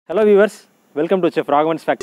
hello viewers welcome to chef Raghavan's fact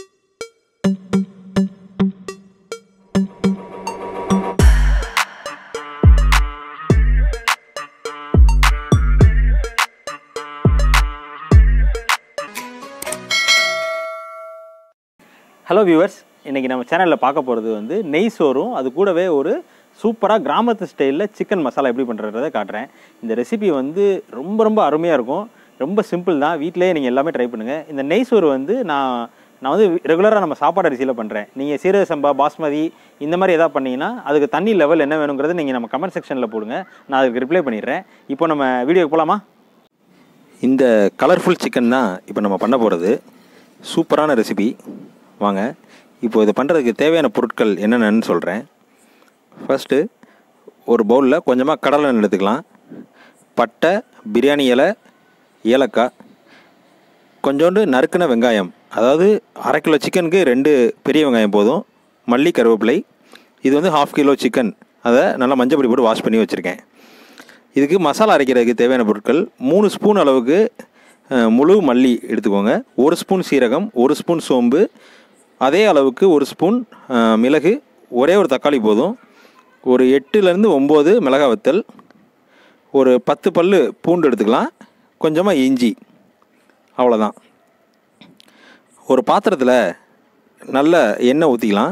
hello viewers இன்றைக்கி நம்ம சேனலில் பார்க்க போகிறது வந்து நெய் சோறும் அது கூடவே ஒரு சூப்பராக கிராமத்து ஸ்டைலில் சிக்கன் மசாலா எப்படி பண்ணுறதை காட்டுறேன் இந்த ரெசிபி வந்து ரொம்ப ரொம்ப அருமையாக இருக்கும் ரொம்ப சிம்பிள் தான் வீட்டிலேயே நீங்கள் எல்லாமே ட்ரை பண்ணுங்கள் இந்த நெய் சோறு வந்து நான் நான் வந்து ரெகுலராக நம்ம சாப்பாடு அரிசியில் பண்ணுறேன் நீங்கள் சீரக சம்பா பாஸ்மதி இந்த மாதிரி எதாவது பண்ணீங்கன்னா அதுக்கு தண்ணி லெவல் என்ன வேணுங்கிறது நீங்கள் நம்ம கமெண்ட் செக்ஷனில் போடுங்க நான் அதுக்கு ரிப்ளை பண்ணிடுறேன் இப்போ நம்ம வீடியோக்கு போகலாமா இந்த கலர்ஃபுல் சிக்கன் தான் இப்போ நம்ம பண்ண போகிறது சூப்பரான ரெசிபி வாங்க இப்போ இது பண்ணுறதுக்கு தேவையான பொருட்கள் என்னென்னு சொல்கிறேன் ஃபஸ்ட்டு ஒரு பவுலில் கொஞ்சமாக கடலை எண்ணெய் எடுத்துக்கலாம் பட்டை பிரியாணி இலை ஏலக்காய் கொஞ்சோண்டு நறுக்கின வெங்காயம் அதாவது அரை கிலோ சிக்கனுக்கு ரெண்டு பெரிய வெங்காயம் போதும் மல்லி கருவேப்பிலை இது வந்து ஹாஃப் கிலோ சிக்கன் அதை நல்லா மஞ்சள் பொடி போட்டு வாஷ் பண்ணி வச்சுருக்கேன் இதுக்கு மசாலா அரைக்கிறதுக்கு தேவையான பொருட்கள் மூணு ஸ்பூன் அளவுக்கு அஹ், முழு மல்லி எடுத்துக்கோங்க ஒரு ஸ்பூன் சீரகம் ஒரு ஸ்பூன் சோம்பு அதே அளவுக்கு ஒரு ஸ்பூன் அஹ், மிளகு ஒரே ஒரு தக்காளி போதும் ஒரு எட்டுலேருந்து ஒம்பது மிளகாய் வத்தல் ஒரு பத்து பல் பூண்டு எடுத்துக்கலாம் கொஞ்சமாக இஞ்சி அவ்வளோதான் ஒரு பாத்திரத்தில் நல்ல எண்ணெய் ஊற்றிக்கலாம்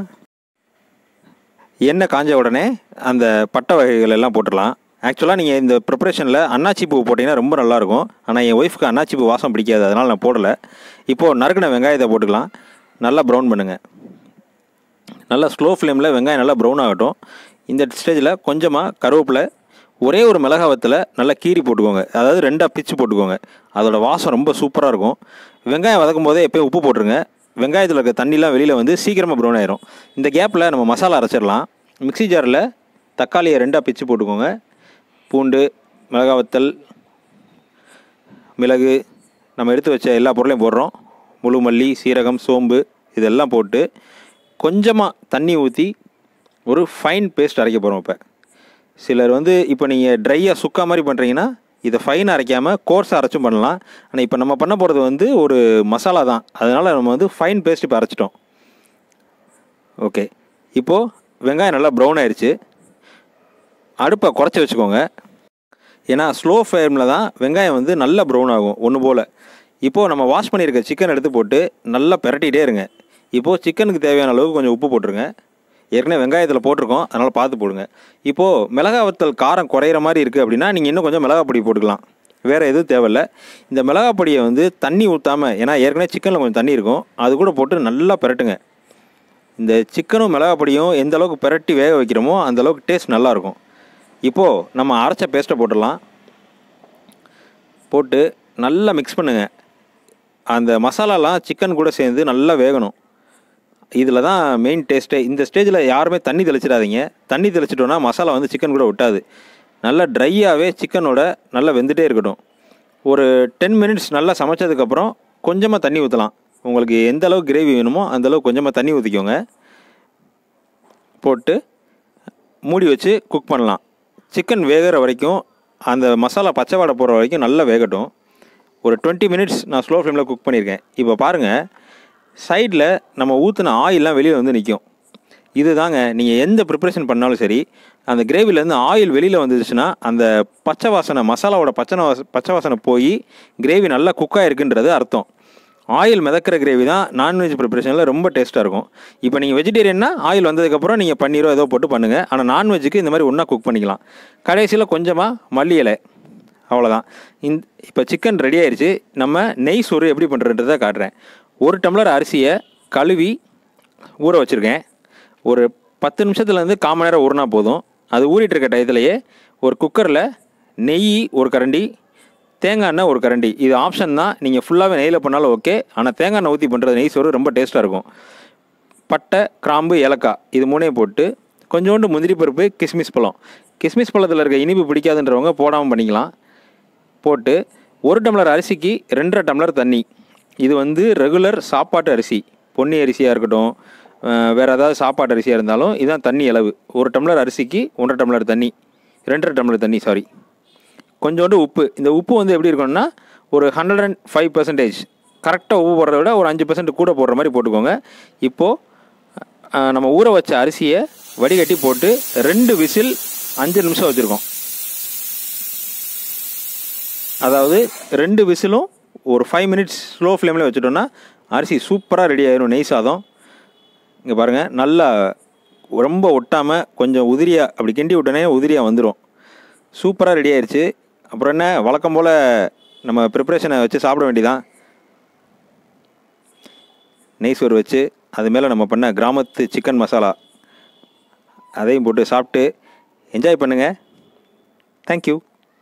எண்ணெய் காஞ்ச உடனே அந்த பட்டை வகைகள் எல்லாம் போட்டுடலாம் ஆக்சுவலாக நீங்கள் இந்த ப்ரிப்பரேஷனில் அன்னாச்சி பூ போட்டிங்கன்னா ரொம்ப நல்லாயிருக்கும் ஆனால் என் ஒய்ஃப்க்கு அன்னாச்சி பூ வாசம் பிடிக்காது அதனால் நான் போடலை இப்போது நறுக்கின வெங்காயத்தை போட்டுக்கலாம் நல்லா ப்ரௌன் பண்ணுங்கள் நல்லா ஸ்லோ ஃப்ளேமில் வெங்காயம் நல்லா ப்ரௌன் ஆகட்டும் இந்த ஸ்டேஜில் கொஞ்சமாக கருவேப்பிலை ஒரே ஒரு மிளகாவத்தில் நல்லா கீரி போட்டுக்கோங்க அதாவது ரெண்டாக பிச்சு போட்டுக்கோங்க அதோட வாசம் ரொம்ப சூப்பராக இருக்கும் வெங்காயம் வதக்கும் போதே எப்போயும் உப்பு போட்டுருங்க வெங்காயத்தில் இருக்க தண்ணிலாம் வெளியில் வந்து சீக்கிரமாக ப்ரௌன் ஆயிரும் இந்த கேப்பில் நம்ம மசாலா அரைச்சிடலாம் மிக்ஸி ஜாரில் தக்காளியை ரெண்டாக பிச்சு போட்டுக்கோங்க பூண்டு மிளகாவத்தல் மிளகு நம்ம எடுத்து வச்ச எல்லா பொருளையும் போடுறோம் முழு மல்லி சீரகம் சோம்பு இதெல்லாம் போட்டு கொஞ்சமாக தண்ணி ஊற்றி ஒரு ஃபைன் பேஸ்ட் அரைக்க போகிறோம் இப்போ சிலர் வந்து இப்போ நீங்கள் ட்ரையாக சுக்கா மாதிரி பண்ணுறீங்கன்னா இதை ஃபைன் அரைக்காமல் கோர்ஸாக அரைச்சும் பண்ணலாம் ஆனால் இப்போ நம்ம பண்ண போகிறது வந்து ஒரு மசாலா தான் அதனால் நம்ம வந்து ஃபைன் பேஸ்ட் இப்போ அரைச்சிட்டோம் ஓகே இப்போது வெங்காயம் நல்லா ப்ரௌன் ஆயிடுச்சு அடுப்பை குறைச்சி வச்சுக்கோங்க ஏன்னா ஸ்லோ ஃப்ளேமில் தான் வெங்காயம் வந்து நல்லா ப்ரௌன் ஆகும் ஒன்று போல் இப்போது நம்ம வாஷ் பண்ணியிருக்க சிக்கன் எடுத்து போட்டு நல்லா பிரட்டிகிட்டே இருங்க இப்போது சிக்கனுக்கு தேவையான அளவுக்கு கொஞ்சம் உப்பு போட்டுருங்க ஏற்கனவே வெங்காயத்தில் போட்டிருக்கோம் அதனால் பார்த்து போடுங்க இப்போது மிளகாய் வத்தல் காரம் குறையிற மாதிரி இருக்குது அப்படின்னா நீங்கள் இன்னும் கொஞ்சம் மிளகாய் பொடி போட்டுக்கலாம் வேறு எதுவும் தேவையில்ல இந்த மிளகாய் பொடியை வந்து தண்ணி ஊற்றாமல் ஏன்னா ஏற்கனவே சிக்கனில் கொஞ்சம் தண்ணி இருக்கும் அது கூட போட்டு நல்லா பிரட்டுங்க இந்த சிக்கனும் மிளகாய் பொடியும் எந்த அளவுக்கு பிரட்டி வேக வைக்கிறோமோ அந்த அளவுக்கு டேஸ்ட் நல்லாயிருக்கும் இப்போது நம்ம அரைச்ச பேஸ்ட்டை போட்டுடலாம் போட்டு நல்லா மிக்ஸ் பண்ணுங்கள் அந்த மசாலாலாம் சிக்கன் கூட சேர்ந்து நல்லா வேகணும் இதில் தான் மெயின் டேஸ்ட்டே இந்த ஸ்டேஜில் யாருமே தண்ணி தெளிச்சிடாதீங்க தண்ணி தெளிச்சிட்டோன்னா மசாலா வந்து சிக்கன் கூட ஒட்டாது நல்லா ட்ரையாகவே சிக்கனோட நல்லா வெந்துட்டே இருக்கட்டும் ஒரு டென் மினிட்ஸ் நல்லா சமைச்சதுக்கப்புறம் கொஞ்சமாக தண்ணி ஊற்றலாம் உங்களுக்கு எந்த அளவுக்கு கிரேவி வேணுமோ அந்த அளவுக்கு கொஞ்சமாக தண்ணி ஊற்றிக்கோங்க போட்டு மூடி வச்சு குக் பண்ணலாம் சிக்கன் வேகிற வரைக்கும் அந்த மசாலா பச்சை வாடை போகிற வரைக்கும் நல்லா வேகட்டும் ஒரு டுவெண்ட்டி மினிட்ஸ் நான் ஸ்லோ ஃப்ளேமில் குக் பண்ணியிருக்கேன் இப்போ பாருங்கள் சைடில் நம்ம ஊற்றின ஆயிலெலாம் வெளியில் வந்து நிற்கும் இதுதாங்க நீங்கள் எந்த ப்ரிப்பரேஷன் பண்ணாலும் சரி அந்த கிரேவிலேருந்து ஆயில் வெளியில் வந்துச்சுன்னா அந்த பச்சை வாசனை மசாலாவோட பச்சை வாச பச்சை வாசனை போய் கிரேவி நல்லா குக் ஆகிருக்குன்றது அர்த்தம் ஆயில் மிதக்கிற கிரேவி தான் நான்வெஜ் ப்ரிப்பரேஷனில் ரொம்ப டேஸ்ட்டாக இருக்கும் இப்போ நீங்கள் வெஜிடேரியன்னா ஆயில் வந்ததுக்கப்புறம் நீங்கள் பன்னீரோ ஏதோ போட்டு பண்ணுங்கள் ஆனால் நான்வெஜ்ஜுக்கு இந்த மாதிரி ஒன்றா குக் பண்ணிக்கலாம் கடைசியில் கொஞ்சமாக மல்லி இலை அவ்வளோதான் இந்த இப்போ சிக்கன் ரெடி ஆயிடுச்சு நம்ம நெய் சோறு எப்படி பண்ணுறன்றதை காட்டுறேன் ஒரு டம்ளர் அரிசியை கழுவி ஊற வச்சுருக்கேன் ஒரு பத்து நிமிஷத்துலேருந்து கால் மணி நேரம் ஊறினா போதும் அது ஊறிட்டு இருக்க டயத்துலையே ஒரு குக்கரில் நெய் ஒரு கரண்டி தேங்காய் எண்ணெய் ஒரு கரண்டி இது ஆப்ஷன் தான் நீங்கள் ஃபுல்லாகவே நெய்யில் பண்ணாலும் ஓகே ஆனால் தேங்காய் எண்ணெய் ஊற்றி பண்ணுறது நெய் சோறு ரொம்ப டேஸ்ட்டாக இருக்கும் பட்டை கிராம்பு ஏலக்காய் இது மூணையும் போட்டு கொஞ்சோண்டு முந்திரி பருப்பு கிஸ்மிஸ் பழம் கிஸ்மிஸ் பழத்தில் இருக்க இனிப்பு பிடிக்காதுன்றவங்க போடாமல் பண்ணிக்கலாம் போட்டு ஒரு டம்ளர் அரிசிக்கு ரெண்டரை டம்ளர் தண்ணி இது வந்து ரெகுலர் சாப்பாட்டு அரிசி பொன்னி அரிசியாக இருக்கட்டும் அஹ் வேறு ஏதாவது சாப்பாட்டு அரிசியாக இருந்தாலும் இதுதான் தண்ணி அளவு ஒரு டம்ளர் அரிசிக்கு ஒன்றரை டம்ளர் தண்ணி ரெண்டரை டம்ளர் தண்ணி சாரி கொஞ்சோண்டு உப்பு இந்த உப்பு வந்து எப்படி இருக்கணும்னா ஒரு ஹண்ட்ரட் அண்ட் ஃபைவ் பர்சன்டேஜ் கரெக்டாக உப்பு போடுறத விட ஒரு அஞ்சு பர்சன்ட் கூட போடுற மாதிரி போட்டுக்கோங்க இப்போது நம்ம ஊற வச்ச அரிசியை வடிகட்டி போட்டு ரெண்டு விசில் அஞ்சு நிமிஷம் வச்சுருக்கோம் அதாவது ரெண்டு விசிலும் ஒரு ஃபைவ் மினிட்ஸ் ஸ்லோ ஃப்ளேமில் வச்சுட்டோன்னா அரிசி சூப்பராக ரெடி ஆயிரும் நெய் சாதம் இங்கே பாருங்கள் நல்லா ரொம்ப ஒட்டாமல் கொஞ்சம் உதிரியாக அப்படி கிண்டி விட்டோன்னே உதிரியாக வந்துடும் சூப்பராக ரெடி ஆயிடுச்சு அப்புறம் என்ன வழக்கம் போல் நம்ம ப்ரிப்ரேஷனை வச்சு சாப்பிட வேண்டியதான் நெய் சோறு வச்சு அது மேலே நம்ம பண்ண கிராமத்து சிக்கன் மசாலா அதையும் போட்டு சாப்பிட்டு என்ஜாய் பண்ணுங்கள் தேங்க்யூ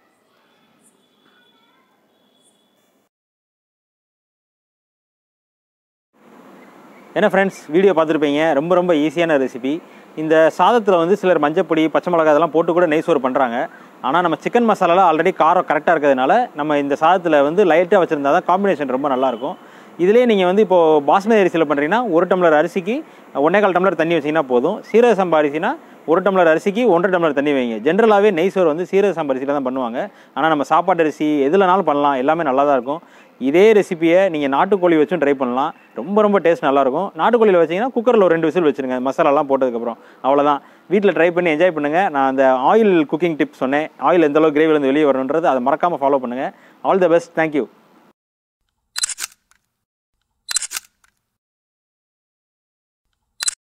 என்ன ஃப்ரெண்ட்ஸ் வீடியோ பார்த்துருப்பீங்க ரொம்ப ரொம்ப ஈஸியான ரெசிபி இந்த சாதத்தில் வந்து சிலர் மஞ்சப்பொடி பச்சை மிளகாய் அதெல்லாம் போட்டு கூட நெய் சோறு பண்ணுறாங்க ஆனால் நம்ம சிக்கன் மசாலாவில் ஆல்ரெடி காரம் கரெக்டாக இருக்கிறதுனால நம்ம இந்த சாதத்தில் வந்து லைட்டாக வச்சுருந்தா தான் காம்பினேஷன் ரொம்ப நல்லாயிருக்கும் இதிலே நீங்கள் வந்து இப்போது பாஸ்மதி அரிசியில் பண்ணுறீங்கன்னா ஒரு டம்ளர் அரிசிக்கு ஒன்றே கால் டம்ளர் தண்ணி வச்சிங்கன்னா போதும் சீரக சம்பா அரிசினா ஒரு டம்ளர் அரிசிக்கு ஒன்றரை டம்ளர் தண்ணி வைங்க ஜென்ரலாகவே நெய் சோறு வந்து சீரக சம்பா அரிசியில் தான் பண்ணுவாங்க ஆனால் நம்ம சாப்பாட்டு அரிசி எதுலனாலும் பண்ணலாம் எல்லாமே நல்லா தான் இருக்கும் இதே ரெசிபியை நீங்கள் நாட்டுக்கோழி வச்சும் ட்ரை பண்ணலாம் ரொம்ப ரொம்ப டேஸ்ட் நல்லாயிருக்கும் நாட்டுக்கோழியில் வச்சிங்கன்னா குக்கரில் ஒரு ரெண்டு விசில் வச்சுருங்க மசாலாலாம் போட்டதுக்கப்புறம் அவ்வளோதான் வீட்டில் ட்ரை பண்ணி என்ஜாய் பண்ணுங்கள் நான் அந்த ஆயில் குக்கிங் டிப்ஸ் சொன்னேன் ஆயில் எந்த அளவுக்கு கிரேவிலேருந்து வெளியே வரணுன்றது அதை மறக்காமல் ஃபாலோ பண்ணுங்கள் ஆல் த பெஸ்ட் தேங்க்யூ